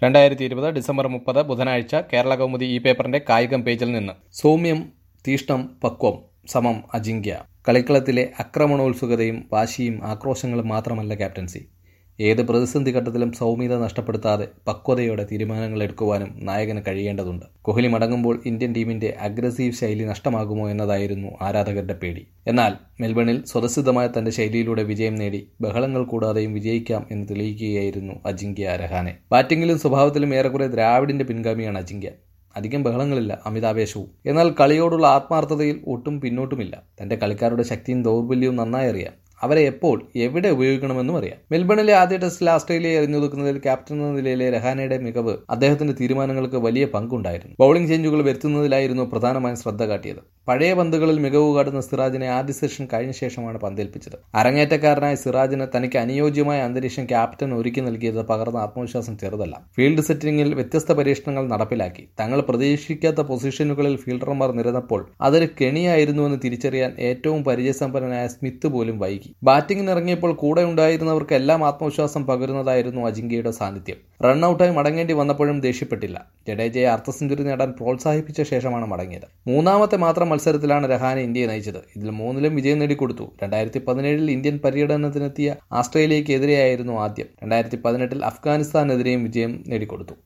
രണ്ടായിരത്തി ഇരുപത് ഡിസംബർ മുപ്പത് ബുധനാഴ്ച കേരള കൗമുദി ഈ പേപ്പറിന്റെ കായികം പേജിൽ നിന്ന് സൗമ്യം തീഷ്ണം പക്വം സമം അജിങ്ക്യ കളിക്കളത്തിലെ ആക്രമണോത്സുകതയും വാശിയും ആക്രോശങ്ങളും മാത്രമല്ല ക്യാപ്റ്റൻസി ഏത് പ്രതിസന്ധി ഘട്ടത്തിലും സൗമ്യത നഷ്ടപ്പെടുത്താതെ പക്വതയോടെ തീരുമാനങ്ങൾ എടുക്കുവാനും നായകന് കഴിയേണ്ടതുണ്ട് കോഹ്ലി മടങ്ങുമ്പോൾ ഇന്ത്യൻ ടീമിന്റെ അഗ്രസീവ് ശൈലി നഷ്ടമാകുമോ എന്നതായിരുന്നു ആരാധകരുടെ പേടി എന്നാൽ മെൽബണിൽ സ്വതസിദ്ധമായ തന്റെ ശൈലിയിലൂടെ വിജയം നേടി ബഹളങ്ങൾ കൂടാതെയും വിജയിക്കാം എന്ന് തെളിയിക്കുകയായിരുന്നു അജിങ്ക്യ രഹാനെ ബാറ്റിംഗിലും സ്വഭാവത്തിലും ഏറെക്കുറെ ദ്രാവിഡിന്റെ പിൻഗാമിയാണ് അജിങ്ക്യ അധികം ബഹളങ്ങളില്ല അമിതാവേശവും എന്നാൽ കളിയോടുള്ള ആത്മാർത്ഥതയിൽ ഒട്ടും പിന്നോട്ടുമില്ല തന്റെ കളിക്കാരുടെ ശക്തിയും ദൗർബല്യവും നന്നായി അറിയാം അവരെ എപ്പോൾ എവിടെ ഉപയോഗിക്കണമെന്നും അറിയാം മെൽബണിലെ ആദ്യ ടെസ്റ്റിൽ ആസ്ട്രേലിയയെ എറിഞ്ഞൊതുക്കുന്നതിൽ ക്യാപ്റ്റൻ എന്ന നിലയിലെ രഹാനയുടെ മികവ് അദ്ദേഹത്തിന്റെ തീരുമാനങ്ങൾക്ക് വലിയ പങ്കുണ്ടായിരുന്നു ബൌളിംഗ് ചേഞ്ചുകൾ വരുത്തുന്നതിലായിരുന്നു പ്രധാനമായും ശ്രദ്ധ കാട്ടിയത് പഴയ പന്തുകളിൽ മികവ് കാട്ടുന്ന സിറാജിനെ ആദ്യ സെഷൻ കഴിഞ്ഞ ശേഷമാണ് പന്തേൽപ്പിച്ചത് അരങ്ങേറ്റക്കാരനായ സിറാജിന് തനിക്ക് അനുയോജ്യമായ അന്തരീക്ഷം ക്യാപ്റ്റൻ ഒരുക്കി നൽകിയത് പകർന്ന ആത്മവിശ്വാസം ചെറുതല്ല ഫീൽഡ് സെറ്റിംഗിൽ വ്യത്യസ്ത പരീക്ഷണങ്ങൾ നടപ്പിലാക്കി തങ്ങൾ പ്രതീക്ഷിക്കാത്ത പൊസിഷനുകളിൽ ഫീൽഡർമാർ നിരന്നപ്പോൾ അതൊരു കെണിയായിരുന്നുവെന്ന് തിരിച്ചറിയാൻ ഏറ്റവും പരിചയസമ്പന്നനായ സ്മിത്ത് പോലും വൈകി ബാറ്റിംഗിന് ഇറങ്ങിയപ്പോൾ കൂടെ ഉണ്ടായിരുന്നവർക്ക് എല്ലാം ആത്മവിശ്വാസം പകരുന്നതായിരുന്നു അജിങ്കയുടെ സാന്നിധ്യം റണ്ണൌട്ടായി മടങ്ങേണ്ടി വന്നപ്പോഴും ദേഷ്യപ്പെട്ടില്ല ജഡേജയെ അർദ്ധ സെഞ്ചുറി നേടാൻ പ്രോത്സാഹിപ്പിച്ച ശേഷമാണ് മടങ്ങിയത് മൂന്നാമത്തെ മാത്രം മത്സരത്തിലാണ് രഹാനെ ഇന്ത്യയെ നയിച്ചത് ഇതിൽ മൂന്നിലും വിജയം നേടിക്കൊടുത്തു രണ്ടായിരത്തി പതിനേഴിൽ ഇന്ത്യൻ പര്യടനത്തിനെത്തിയ ആസ്ട്രേലിയയ്ക്കെതിരെയായിരുന്നു ആദ്യം രണ്ടായിരത്തി പതിനെട്ടിൽ അഫ്ഗാനിസ്ഥാനെതിരെയും വിജയം നേടിക്കൊടുത്തു